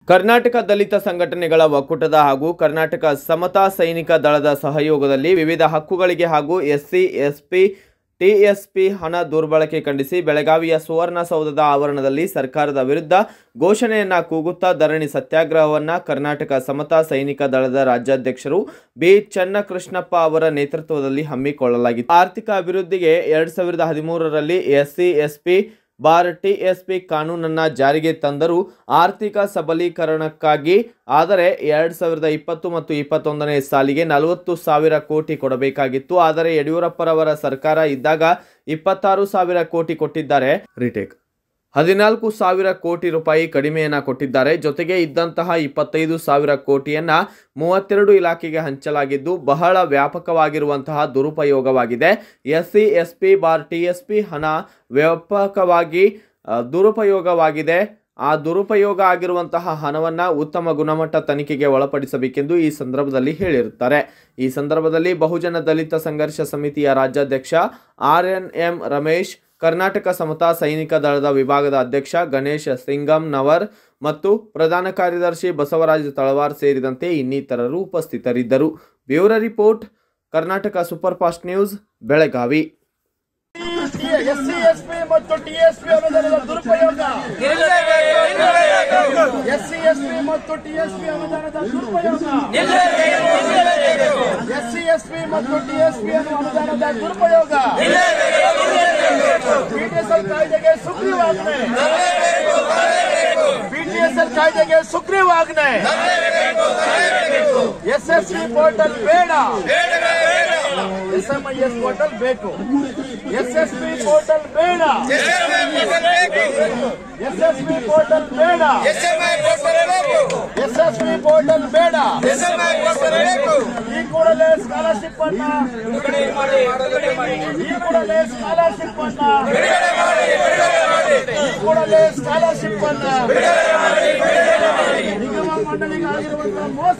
ಕರ್ನಾಟಕ ದಲಿತ ಸಂಘಟನೆಗಳ ಒಕ್ಕೂಟದ ಹಾಗೂ ಕರ್ನಾಟಕ ಸಮತಾ ಸೈನಿಕ ದಳದ ಸಹಯೋಗದಲ್ಲಿ ವಿವಿಧ ಹಕ್ಕುಗಳಿಗೆ ಹಾಗೂ ಎಸ್ಸಿ ಎಸ್ಪಿ ಟಿಎಸ್ಪಿ ಹಣ ದುರ್ಬಳಕೆ ಖಂಡಿಸಿ ಬೆಳಗಾವಿಯ ಸುವರ್ಣಸೌಧದ ಆವರಣದಲ್ಲಿ ಸರ್ಕಾರದ ವಿರುದ್ಧ ಘೋಷಣೆಯನ್ನ ಕೂಗುತ್ತಾ ಧರಣಿ ಸತ್ಯಾಗ್ರಹವನ್ನ ಕರ್ನಾಟಕ ಸಮತಾ ಸೈನಿಕ ದಳದ ರಾಜ್ಯಾಧ್ಯಕ್ಷರು ಬಿ ಚನ್ನಕೃಷ್ಣಪ್ಪ ಅವರ ನೇತೃತ್ವದಲ್ಲಿ ಹಮ್ಮಿಕೊಳ್ಳಲಾಗಿತ್ತು ಆರ್ಥಿಕ ಅಭಿವೃದ್ಧಿಗೆ ಎರಡ್ ಸಾವಿರದ ಹದಿಮೂರರಲ್ಲಿ ಎಸ್ಸಿ ಎಸ್ಪಿ ಬಾರ್ ಟಿಎಸ್ಪಿ ಕಾನೂನನ್ನ ಜಾರಿಗೆ ತಂದರೂ ಆರ್ಥಿಕ ಸಬಲೀಕರಣಕ್ಕಾಗಿ ಆದರೆ ಎರಡ್ ಸಾವಿರದ ಇಪ್ಪತ್ತು ಮತ್ತು ಇಪ್ಪತ್ತೊಂದನೇ ಸಾಲಿಗೆ ನಲವತ್ತು ಸಾವಿರ ಕೋಟಿ ಕೊಡಬೇಕಾಗಿತ್ತು ಆದರೆ ಯಡಿಯೂರಪ್ಪರವರ ಸರ್ಕಾರ ಇದ್ದಾಗ ಇಪ್ಪತ್ತಾರು ಸಾವಿರ ಕೋಟಿ ಕೊಟ್ಟಿದ್ದಾರೆ ರಿಟೇಕ್ ಹದಿನಾಲ್ಕು ಸಾವಿರ ಕೋಟಿ ರೂಪಾಯಿ ಕಡಿಮೆಯನ್ನ ಕೊಟ್ಟಿದ್ದಾರೆ ಜೊತೆಗೆ ಇದ್ದಂತಹ ಇಪ್ಪತ್ತೈದು ಸಾವಿರ ಕೋಟಿಯನ್ನ ಮೂವತ್ತೆರಡು ಇಲಾಖೆಗೆ ಹಂಚಲಾಗಿದ್ದು ಬಹಳ ವ್ಯಾಪಕವಾಗಿರುವಂತಹ ದುರುಪಯೋಗವಾಗಿದೆ ಎಸ್ಸಿ ಎಸ್ಪಿ ಬಾರ್ ಟಿಎಸ್ಪಿ ಹಣ ವ್ಯಾಪಕವಾಗಿ ಆ, ದುರುಪಯೋಗವಾಗಿದೆ ಆ ದುರುಪಯೋಗ ಆಗಿರುವಂತಹ ಹಣವನ್ನ ಉತ್ತಮ ಗುಣಮಟ್ಟ ತನಿಖೆಗೆ ಒಳಪಡಿಸಬೇಕೆಂದು ಈ ಸಂದರ್ಭದಲ್ಲಿ ಹೇಳಿರುತ್ತಾರೆ ಈ ಸಂದರ್ಭದಲ್ಲಿ ಬಹುಜನ ದಲಿತ ಸಂಘರ್ಷ ಸಮಿತಿಯ ರಾಜ್ಯಾಧ್ಯಕ್ಷ R N M Ramesh Karnataka ಸಮತಾ ಸೈನಿಕ ದಳದ ವಿಭಾಗದ ಅಧ್ಯಕ್ಷ ಗಣೇಶ್ ಸಿಂಗಂನವರ್ ಮತ್ತು ಪ್ರಧಾನ ಕಾರ್ಯದರ್ಶಿ ಬಸವರಾಜ ತಳವಾರ್ ಸೇರಿದಂತೆ ಇನ್ನಿತರರು ಉಪಸ್ಥಿತರಿದ್ದರು bureau report Karnataka super fast news Belagavi SC SP ಮತ್ತು ಟಿಎಸ್ಪಿ ಅನುದಾನದ ದುರುಪಯೋಗ ಎಸ್ಸಿ ಎಸ್ಪಿ ಮತ್ತು ಟಿಎಸ್ಪಿ ಅನುದಾನದ ದುರುಪಯೋಗ ಎಸ್ಸಿ ಎಸ್ಪಿ ಮತ್ತು ಟಿಎಸ್ಪಿ ಅನುದಾನದ ದುರುಪಯೋಗ ಬಿಟಿಎಸ್ಎಲ್ ಕಾಯ್ದೆಗೆ ಸುಗ್ರೀವಾಜ್ಞೆ ಬಿಟಿಎಸ್ಎಲ್ ಕಾಯ್ದೆಗೆ ಸುಗ್ರೀವಾಜ್ಞೆ ಎಸ್ಎಸ್ಪಿ ಪೋರ್ಟಲ್ ಬೇಡ ಎಸ್ಎಂಐಎಸ್ ಪೋರ್ಟಲ್ ಬೇಕು ಎಸ್ಎಸ್ಪಿ ಪೋರ್ಟಲ್ ಬೇಡ ಎಸ್ಎಸ್ಪಿ ಪೋರ್ಟಲ್ ಬೇಡ ಎಸ್ಎಸ್ಪಿ ಪೋರ್ಟಲ್ ಬೇಡ ಈ ಕೂಡಲೇ ಸ್ಕಾಲರ್ಶಿಪ್ ಅನ್ನ ಈ ಕೂಡಲೇ ಸ್ಕಾಲರ್ಶಿಪ್ ಅನ್ನ ಈ ಕೂಡಲೇ ಸ್ಕಾಲರ್ಶಿಪ್ ಅನ್ನ ನಿಗಮ ಮಂಡಳಿಗೆ ಆಗಿರುವಂತಹ ಮೋಸ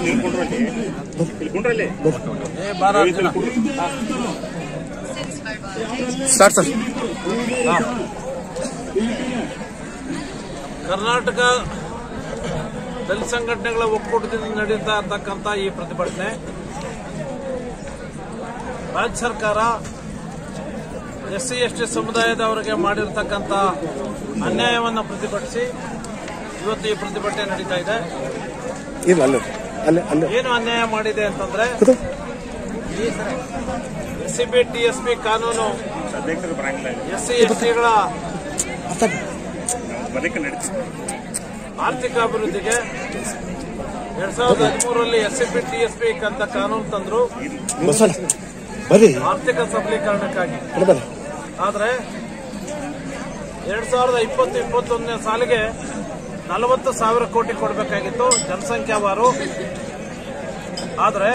ಕರ್ನಾಟಕ ದಲಿತ ಸಂಘಟನೆಗಳ ಒಕ್ಕೂಟದಿಂದ ನಡೀತಾ ಇರ್ತಕ್ಕಂಥ ಈ ಪ್ರತಿಭಟನೆ ರಾಜ್ಯ ಸರ್ಕಾರ ಎಸ್ ಸಿ ಎಸ್ ಟಿ ಸಮುದಾಯದವರಿಗೆ ಮಾಡಿರ್ತಕ್ಕಂಥ ಅನ್ಯಾಯವನ್ನು ಪ್ರತಿಭಟಿಸಿ ಇವತ್ತು ಈ ಪ್ರತಿಭಟನೆ ನಡೀತಾ ಇದೆ ಇಲ್ಲ ಅಲ್ಲ ಅಲ್ಲೇ ಅಲ್ಲೇ ಏನು ಅನ್ಯಾಯ ಮಾಡಿದೆ ಅಂತಂದ್ರೆ S C B T S P ಕಾನೂನು ಎಸ್ ಸಿ ಎಸ್ ಟಿಗಳ ಆರ್ಥಿಕ ಅಭಿವೃದ್ಧಿಗೆ ಎರಡ್ ಸಾವಿರದ ಹದಿಮೂರರಲ್ಲಿ S C P T S P ಅಂತ ಕಾನೂನು ತಂದ್ರು ಬಸವಣ್ಣ ಬರ್ರಿ ಆರ್ಥಿಕ ಸಬಲೀಕರಣಕ್ಕಾಗಿ ಇಲ್ಲಿ ಬರ್ರಿ ಆದ್ರೆ ಎರಡ್ ಸಾವಿರದ ಇಪ್ಪತ್ತು ಇಪ್ಪತ್ತೊಂದನೇ ಸಾಲಿಗೆ ನಲವತ್ತು ಸಾವಿರ ಕೋಟಿ ಕೊಡಬೇಕಾಗಿತ್ತು ಜನಸಂಖ್ಯಾವಾರು ಆದ್ರೆ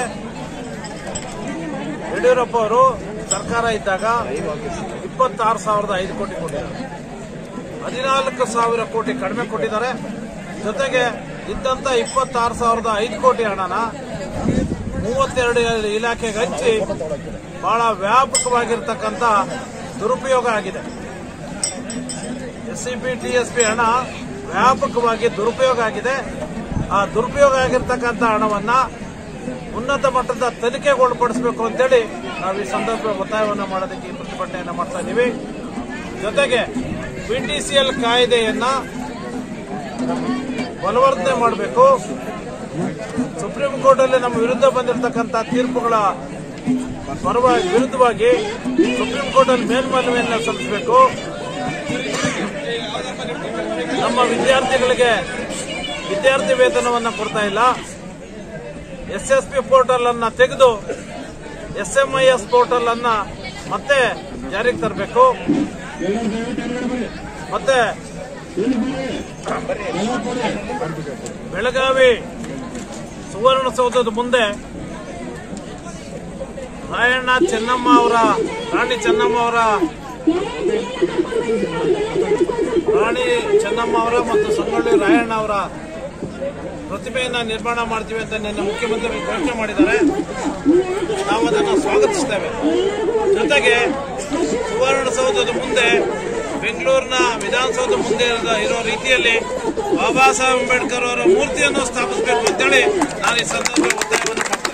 ಯಡಿಯೂರಪ್ಪ ಅವರು ಸರ್ಕಾರ ಇದ್ದಾಗ ಇಪ್ಪತ್ತಾರು ಸಾವಿರದ ಐದು ಕೋಟಿ ಕೊಟ್ಟಿದ್ದಾರೆ ಹದಿನಾಲ್ಕು ಸಾವಿರ ಕೋಟಿ ಕಡಿಮೆ ಕೊಟ್ಟಿದ್ದಾರೆ ಜೊತೆಗೆ ಇದ್ದಂತ ಇಪ್ಪತ್ತಾರು ಸಾವಿರದ ಐದು ಕೋಟಿ ಹಣನ ಮೂವತ್ತೆರಡು ಇಲಾಖೆಗೆ ಹಂಚಿ ಬಹಳ ವ್ಯಾಪಕವಾಗಿರ್ತಕ್ಕಂಥ ದುರುಪಯೋಗ ಆಗಿದೆ ಎಸ್ಸಿಪಿ ಟಿಎಸ್ಪಿ ಹಣ ವ್ಯಾಪಕವಾಗಿ ದುರುಪಯೋಗ ಆಗಿದೆ ಆ ದುರುಪಯೋಗ ಆಗಿರ್ತಕ್ಕಂಥ ಹಣವನ್ನ ಉನ್ನತ ಮಟ್ಟದ ತನಿಖೆಗೆ ಒಳಪಡಿಸಬೇಕು ಅಂತೇಳಿ ನಾವು ಈ ಸಂದರ್ಭ ಒತ್ತಾಯವನ್ನು ಮಾಡೋದಕ್ಕೆ ಈ ಪ್ರತಿಭಟನೆಯನ್ನ ಮಾಡ್ತಾ ಇದ್ದೀವಿ ಜೊತೆಗೆ ಬಿಟಿಸಿಎಲ್ ಕಾಯ್ದೆಯನ್ನ ಬಲವರ್ಧನೆ ಮಾಡಬೇಕು ಸುಪ್ರೀಂ ಕೋರ್ಟ್ ಅಲ್ಲಿ ನಮ್ಮ ವಿರುದ್ಧ ಬಂದಿರತಕ್ಕಂತ ತೀರ್ಪುಗಳ ಪರವಾಗಿ ವಿರುದ್ಧವಾಗಿ ಸುಪ್ರೀಂ ಕೋರ್ಟ್ ಅಲ್ಲಿ ಮೇಲ್ಮನವಿಯನ್ನು ಸಲ್ಲಿಸಬೇಕು ನಮ್ಮ ವಿದ್ಯಾರ್ಥಿಗಳಿಗೆ ವಿದ್ಯಾರ್ಥಿ ವೇತನವನ್ನು ಕೊಡ್ತಾ ಇಲ್ಲ ಎಸ್ ಎಸ್ ಪಿ ಪೋರ್ಟಲ್ ಅನ್ನ ತೆಗೆದು S M I S portal ಅನ್ನ ಮತ್ತೆ ಜಾರಿಗೆ ತರಬೇಕು ಮತ್ತೆ ಬೆಳಗಾವಿ ಸುವರ್ಣಸೌಧದ ಮುಂದೆ ರಾಯಣ್ಣ ಚೆನ್ನಮ್ಮ ಅವರ ರಾಣಿ ಚೆನ್ನಮ್ಮ ಅವರ ರಾಣಿ ಚೆನ್ನಮ್ಮ ಅವರ ಮತ್ತು ಸಂಗೊಳ್ಳಿ ರಾಯಣ್ಣ ಅವರ ಪ್ರತಿಮೆಯನ್ನ ನಿರ್ಮಾಣ ಮಾಡ್ತೀವಿ ಅಂತ ನಿನ್ನೆ ಮುಖ್ಯಮಂತ್ರಿಗಳು ಘೋಷಣೆ ಮಾಡಿದ್ದಾರೆ ನಾವು ಅದನ್ನು ಸ್ವಾಗತಿಸ್ತೇವೆ ಜೊತೆಗೆ ಸುವರ್ಣಸೌಧದ ಮುಂದೆ ಬೆಂಗಳೂರಿನ ವಿಧಾನಸೌಧ ಮುಂದೆ ಇರೋ- ಇರೋ ರೀತಿಯಲ್ಲಿ ಬಾಬಾ ಸಾಹೇಬ್ ಅಂಬೇಡ್ಕರ್ ಅವರ ಮೂರ್ತಿಯನ್ನು ಸ್ಥಾಪಿಸಬೇಕು ಅಂತೇಳಿ ನಾನು ಈ ಸಂದರ್ಭ ಒತ್ತಾಯವನ್ನು ಮಾಡ್ತೀನಿ